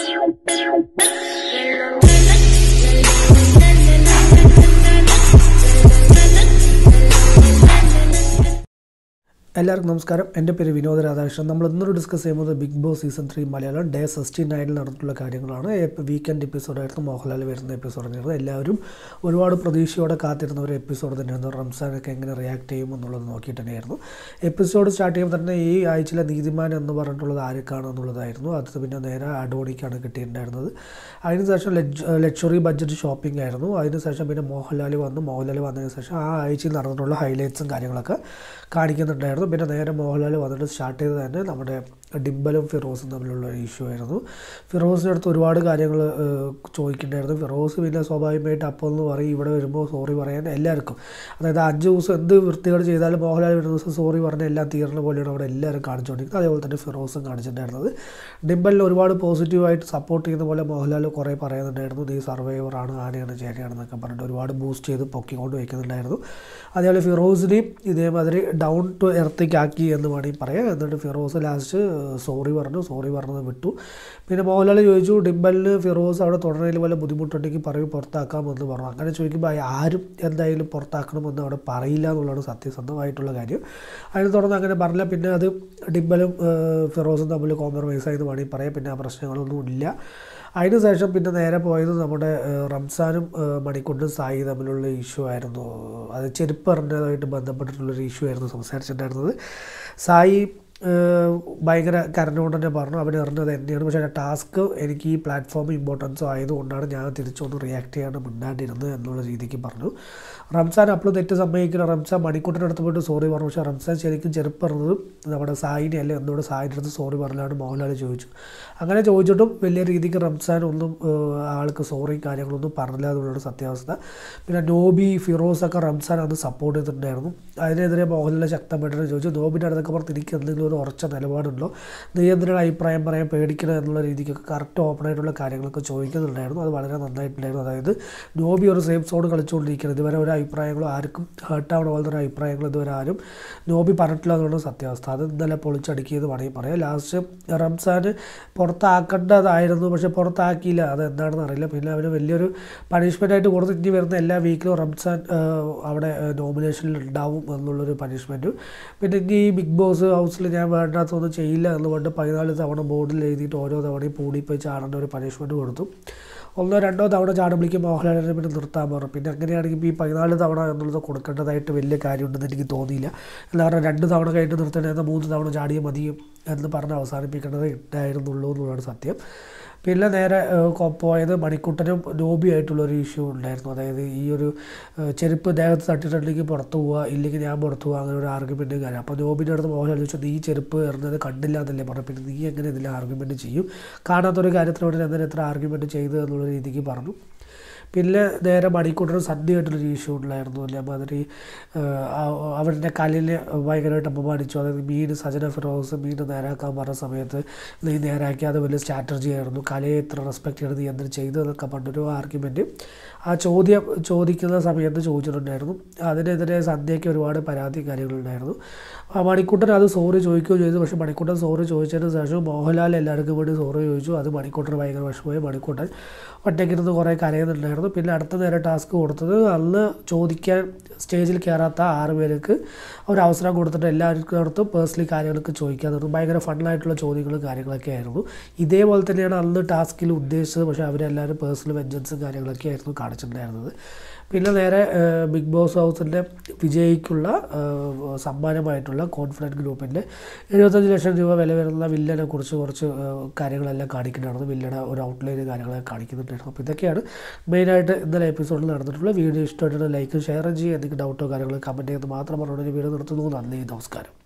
എല്ലാവർക്കും നമസ്കാരം എൻ്റെ പേര് വിനോദ രാധാകൃഷ്ണൻ നമ്മൾ ഇന്നൊരു ഡിസ്കസ് ചെയ്യുന്നത് Bigg Boss season three Malayalam day sixty നയനിൽ നടന്നിട്ടുള്ള കാര്യങ്ങളാണ് വീക്കെൻഡ് എപ്പിസോഡായിരുന്നു മോഹൻലാൽ വരുന്ന എപ്പിസോഡ് തന്നെയായിരുന്നു എല്ലാവരും ഒരുപാട് പ്രതീക്ഷയോടെ കാത്തിരുന്ന ഒരു എപ്പിസോഡ് തന്നെയായിരുന്നു റംസാനൊക്കെ എങ്ങനെ റിയാക്ട് ചെയ്യും എന്നുള്ളത് നോക്കിയിട്ട് തന്നെയായിരുന്നു എപ്പിസോഡ് സ്റ്റാർട്ട് ചെയ്യുമ്പോൾ തന്നെ ഈ ആഴ്ചയിലെ നീതിമാൻ എന്ന് പറഞ്ഞിട്ടുള്ളത് ആർക്കാണ് എന്നുള്ളതായിരുന്നു അത് പിന്നെ നേരെ അഡോണിക്കാണ് കിട്ടിയിട്ടുണ്ടായിരുന്നത് അതിനുശേഷം ലക്ഷറി ബഡ്ജറ്റ് ഷോപ്പിംഗ് ആയിരുന്നു അതിനുശേഷം പിന്നെ മോഹൻലാൽ വന്നു മോഹൻലാൽ വന്നതിന് ശേഷം ആ ആഴ്ചയിൽ നടന്നിട്ടുള്ള ഹൈലൈറ്റ്സും കാര്യങ്ങളൊക്കെ കാണിക്കുന്നുണ്ടായിരുന്നു പിന്നെ നേരെ മോഹൻലാൽ വന്നിട്ട് സ്റ്റാർട്ട് ചെയ്തത് തന്നെ നമ്മുടെ ഡിംബലും ഫിറോസും തമ്മിലുള്ള ഒരു ഇഷ്യൂ ആയിരുന്നു ഫിറോസിൻ്റെ അടുത്ത് ഒരുപാട് കാര്യങ്ങൾ ചോദിക്കുന്നുണ്ടായിരുന്നു ഫിറോസ് പിന്നെ സ്വാഭാവികമായിട്ട് അപ്പോൾ എന്ന് പറയും ഇവിടെ വരുമ്പോൾ സോറി പറയാൻ എല്ലാവർക്കും അതായത് അഞ്ച് ദിവസം എന്ത് വൃത്തികേട് ചെയ്താലും മോഹൻലാൽ ഒരു ദിവസം സോറി പറഞ്ഞ എല്ലാം തീർന്ന പോലെയാണ് അവിടെ എല്ലാവരും കാണിച്ചുകൊണ്ടിരിക്കുന്നത് അതേപോലെ തന്നെ ഫിറോസും കാണിച്ചിട്ടുണ്ടായിരുന്നത് ഡിംബലിന് ഒരുപാട് പോസിറ്റീവായിട്ട് സപ്പോർട്ട് ചെയ്യുന്ന പോലെ മോഹൻലാൽ കുറേ പറയുന്നുണ്ടായിരുന്നു നീ സർവൈവറാണ് ആനയാണ് ചേനയാണെന്നൊക്കെ പറഞ്ഞിട്ട് ഒരുപാട് ബൂസ്റ്റ് ചെയ്ത് പൊക്കിക്കൊണ്ട് വയ്ക്കുന്നുണ്ടായിരുന്നു അതേപോലെ ഫിറോസിനെയും ഇതേമാതിരി ഡൗൺ ടു എർത്തേക്ക് ആക്കി എന്ന് വേണമെങ്കിൽ പറയാം എന്നിട്ട് ഫിറോസ് ലാസ്റ്റ് സോറി പറഞ്ഞു സോറി പറഞ്ഞത് വിട്ടു പിന്നെ മോഹൻലാൽ ചോദിച്ചു ഡിംബലിന് ഫിറോസ് അവിടെ തുടരണയിൽ വല്ല ബുദ്ധിമുട്ടുണ്ടെങ്കിൽ പറയും പുറത്താക്കാമെന്ന് പറഞ്ഞു അങ്ങനെ ചോദിക്കുമ്പോൾ ആരും എന്തായാലും പുറത്താക്കണമെന്ന് അവിടെ പറയില്ല എന്നുള്ളതാണ് സത്യസന്ധമായിട്ടുള്ള കാര്യം അതിനെ തുടർന്ന് അങ്ങനെ പറഞ്ഞില്ല പിന്നെ അത് ഡിംബലും ഫിറോസും തമ്മിൽ കോംപ്രമൈസ് ആയെന്ന് വേണമെങ്കിൽ പറയാം പിന്നെ ആ പ്രശ്നങ്ങളൊന്നും ഇല്ല അതിനുശേഷം പിന്നെ നേരെ പോയത് നമ്മുടെ റംസാനും മണിക്കുണ്ടും സായി തമ്മിലുള്ള ഇഷ്യൂ ആയിരുന്നു അത് ചെരുപ്പ് എറിഞ്ഞതുമായിട്ട് ബന്ധപ്പെട്ടിട്ടുള്ളൊരു ഇഷ്യൂ ആയിരുന്നു സംസാരിച്ചിട്ടുണ്ടായിരുന്നത് സായി ഭയങ്കര കരഞ്ഞുകൊണ്ട് തന്നെ പറഞ്ഞു അവൻ എറിഞ്ഞത് തന്നെയാണ് പക്ഷേ ടാസ്ക് എനിക്ക് ഈ പ്ലാറ്റ്ഫോം ഇമ്പോർട്ടൻസോ ആയതുകൊണ്ടാണ് ഞാൻ തിരിച്ചൊന്ന് റിയാക്ട് ചെയ്യാണ്ട് മിണ്ടാണ്ടിരുന്നത് എന്നുള്ള രീതിക്ക് പറഞ്ഞു റംസാൻ അപ്പോഴും തെറ്റ് സമ്മതിക്കണം റംസാൻ മണിക്കൂട്ടിൻ്റെ അടുത്ത് പോയിട്ട് സോറി പറഞ്ഞു പക്ഷേ റംസാൻ ശരിക്കും ചെറുപ്പറഞ്ഞതും നമ്മുടെ സായിനെ അല്ലേ എന്നോട് സായിൻ്റെ അടുത്ത് സോറി പറഞ്ഞാണ് മോഹൻലാൽ ചോദിച്ചു അങ്ങനെ ചോദിച്ചിട്ടും വലിയ രീതിക്ക് റംസാൻ ഒന്നും ആൾക്ക് സോറി കാര്യങ്ങളൊന്നും പറഞ്ഞില്ല എന്നുള്ളൊരു സത്യാവസ്ഥ പിന്നെ നോബി ഫിറോസ് ഒക്കെ റംസാൻ അന്ന് സപ്പോർട്ട് ചെയ്തിട്ടുണ്ടായിരുന്നു അതിനെതിരെ മോഹൻലാൽ ശക്തമായിട്ട് ചോദിച്ചു നോബിൻ്റെ അടുത്തൊക്കെ പറഞ്ഞ് എനിക്ക് എന്തെങ്കിലും ഒരു ഉറച്ച നിലപാടുണ്ടോ നീ എന്തിനാണ് അഭിപ്രായം പറയാൻ പേടിക്കണം എന്നുള്ള രീതിക്കൊക്കെ കറക്റ്റ് ഓപ്പൺ ആയിട്ടുള്ള കാര്യങ്ങളൊക്കെ ചോദിക്കുന്നുണ്ടായിരുന്നു അത് വളരെ നന്നായിട്ടുണ്ടായിരുന്നു അതായത് നോബി ഒരു സേഫ് സോൺ കളിച്ചുകൊണ്ടിരിക്കുന്നത് ഇതുവരെ ഒരു അഭിപ്രായങ്ങളോ ആർക്കും ഹേർട്ടാവണ പോലത്തെ ഒരു അഭിപ്രായങ്ങൾ ഇതുവരെ ആരും നോബി പറഞ്ഞിട്ടില്ല എന്നുള്ളത് സത്യാവസ്ഥ അത് ഇന്നലെ പൊളിച്ചടുക്കിയത് വേണമെങ്കിൽ പറയാം ലാസ്റ്റ് റംസാൻ പുറത്താക്കേണ്ടതായിരുന്നു പക്ഷെ പുറത്താക്കിയില്ല അത് എന്താണെന്ന് അറിയില്ല പിന്നെ അവന് വലിയൊരു പണിഷ്മെൻ്റ് ആയിട്ട് കൊടുത്ത് ഇനി വരുന്ന എല്ലാ വീക്കിലും റംസാൻ അവിടെ നോമിനേഷനിൽ ഉണ്ടാവും എന്നുള്ളൊരു പണിഷ്മെൻറ്റും പിന്നെ ഇനി ഈ ബിഗ് ബോസ് ഹൗസിൽ ഞാൻ വേണ്ടാത്തൊന്നും ചെയ്യില്ല എന്നുകൊണ്ട് പതിനാല് തവണ ബോർഡിൽ എഴുതിയിട്ട് ഓരോ തവണയും പൂടിപ്പോയി ചാടേണ്ട ഒരു പണിഷ്മെൻറ്റ് കൊടുത്തു ഒന്നോ രണ്ടോ തവണ ചാടുമ്പോഴേക്കും മോഹൻലാലിനെ പിന്നെ നിർത്താൻ പറഞ്ഞു പിന്നെ അങ്ങനെയാണെങ്കിൽ ഈ പതിനാല് തവണ എന്നുള്ളത് കൊടുക്കേണ്ടതായിട്ട് വലിയ കാര്യമുണ്ടെന്ന് എനിക്ക് തോന്നിയില്ല എന്താ പറയുക രണ്ട് തവണ കഴിഞ്ഞ് നിർത്തേണ്ടത് മൂന്ന് തവണ ചാടിയ മതിയും എന്ന് പറഞ്ഞ് അവസാനിപ്പിക്കേണ്ടത് ഉണ്ടായിരുന്നുള്ളൂ എന്നുള്ളതാണ് സത്യം പിന്നെ നേരെ പോയത് മണിക്കുട്ടനും നോബിയായിട്ടുള്ളൊരു ഇഷ്യൂ ഉണ്ടായിരുന്നു അതായത് ഈ ഒരു ചെരുപ്പ് ദേഹത്ത് തട്ടിയിട്ടുണ്ടെങ്കിൽ പുറത്ത് പോവുക ഇല്ലെങ്കിൽ ഞാൻ പുറത്ത് പോവുക അങ്ങനെ ഒരു ആർഗ്യുമെൻറ്റ് കാര്യം അപ്പോൾ നോബിൻ്റെ അടുത്ത് മോഹൻലാൽ ചോദിച്ചു നീ ചെരുപ്പ് എറിഞ്ഞത് കണ്ടില്ല എന്നല്ലേ പറഞ്ഞു പിന്നെ നീ എങ്ങനെ ഇതിൽ ആർഗ്യുമെൻറ്റ് ചെയ്യും കാണാത്തൊരു കാര്യത്തിനോട് എന്തിനാ എത്ര ആർഗ്യുമെൻറ്റ് ചെയ്തു എന്നുള്ള രീതിക്ക് പറഞ്ഞു പിന്നെ നേരെ മണിക്കൂട്ടർ സന്ധ്യയായിട്ടൊരു ഇഷ്യൂ ഉണ്ടായിരുന്നു അതേമാതിരി അവരുടെ കല്ലിനെ ഭയങ്കരമായിട്ട് അപമാനിച്ചു അതായത് മീൻ സജന ഫിറോസ് മീൻ നേരാക്കാൻ പറഞ്ഞ സമയത്ത് നീ നേരാക്കി അത് വലിയ സ്ട്രാറ്റജി ആയിരുന്നു കലയെ എത്ര റെസ്പെക്ട് ചെയ്ത് നീ എന്തിനു ചെയ്തു എന്നൊക്കെ പറഞ്ഞൊരു ആർഗ്യുമെൻറ്റ് ആ ചോദ്യം ചോദിക്കുന്ന സമയത്ത് ചോദിച്ചിട്ടുണ്ടായിരുന്നു അതിനെതിരെ സന്ധ്യയ്ക്ക് ഒരുപാട് പരാതി കാര്യങ്ങളുണ്ടായിരുന്നു മണിക്കൂട്ടൻ അത് സോറി ചോദിക്കുകയും ചെയ്തു പക്ഷേ മണിക്കൂട്ടൻ സോറി ചോദിച്ചതിന് ശേഷം മോഹൻലാൽ എല്ലാവർക്കും വേണ്ടി സോറി ചോദിച്ചു അത് മണിക്കൂട്ടൻ ഭയങ്കര വിഷമമായി മണിക്കൂട്ടൻ ഒറ്റയ്ക്കിരുന്ന് കുറേ കരയുന്നുണ്ടായിരുന്നു പിന്നെ അടുത്ത നേരെ ടാസ്ക് കൊടുത്തത് അന്ന് ചോദിക്കാൻ സ്റ്റേജിൽ കയറാത്ത ആറ് പേർക്ക് ഒരു അവസരം കൊടുത്തിട്ട് എല്ലാവർക്കും അടുത്തും പേഴ്സണലി കാര്യങ്ങളൊക്കെ ചോദിക്കാൻ തുടങ്ങി ഭയങ്കര ഫണ്ണായിട്ടുള്ള ചോദ്യങ്ങളും കാര്യങ്ങളൊക്കെ ആയിരുന്നു ഇതേപോലെ തന്നെയാണ് അന്ന് ടാസ്കിൽ ഉദ്ദേശിച്ചത് പക്ഷേ അവരെല്ലാവരും പേഴ്സണൽ വെഞ്ചൻസും കാര്യങ്ങളൊക്കെ ആയിരുന്നു കാണിച്ചിട്ടുണ്ടായിരുന്നത് പിന്നെ നേരെ ബിഗ് ബോസ് ഹൗസിൻ്റെ വിജയിക്കുള്ള സമ്മാനമായിട്ടുള്ള കോൺഫിഡൻറ്റ് ഗ്രൂപ്പിൻ്റെ എഴുപത്തഞ്ച് ലക്ഷം രൂപ വില വരുന്ന വില്ലനെ കുറിച്ച് കുറച്ച് കാര്യങ്ങളെല്ലാം കാണിക്കുന്നുണ്ടായിരുന്നു വില്ലയുടെ ഒരു ഔട്ട്ലൈൻ കാര്യങ്ങളൊക്കെ കാണിക്കുന്നുണ്ടായിരുന്നു അപ്പോൾ ഇതൊക്കെയാണ് മെയിനായിട്ട് ഇന്നലെ എപ്പിസോഡിൽ നടന്നിട്ടുള്ള വീഡിയോ ഇഷ്ടമായിട്ട് ലൈക്ക് ഷെയർ ചെയ്യുക എന്തെങ്കിലും ഡൗട്ടോ കാര്യങ്ങളോ കമൻറ്റ് ചെയ്യുന്നത് മാത്രം പറഞ്ഞുകൊണ്ട് വീഡിയോ നിർത്തുന്നു നന്ദി നമസ്കാരം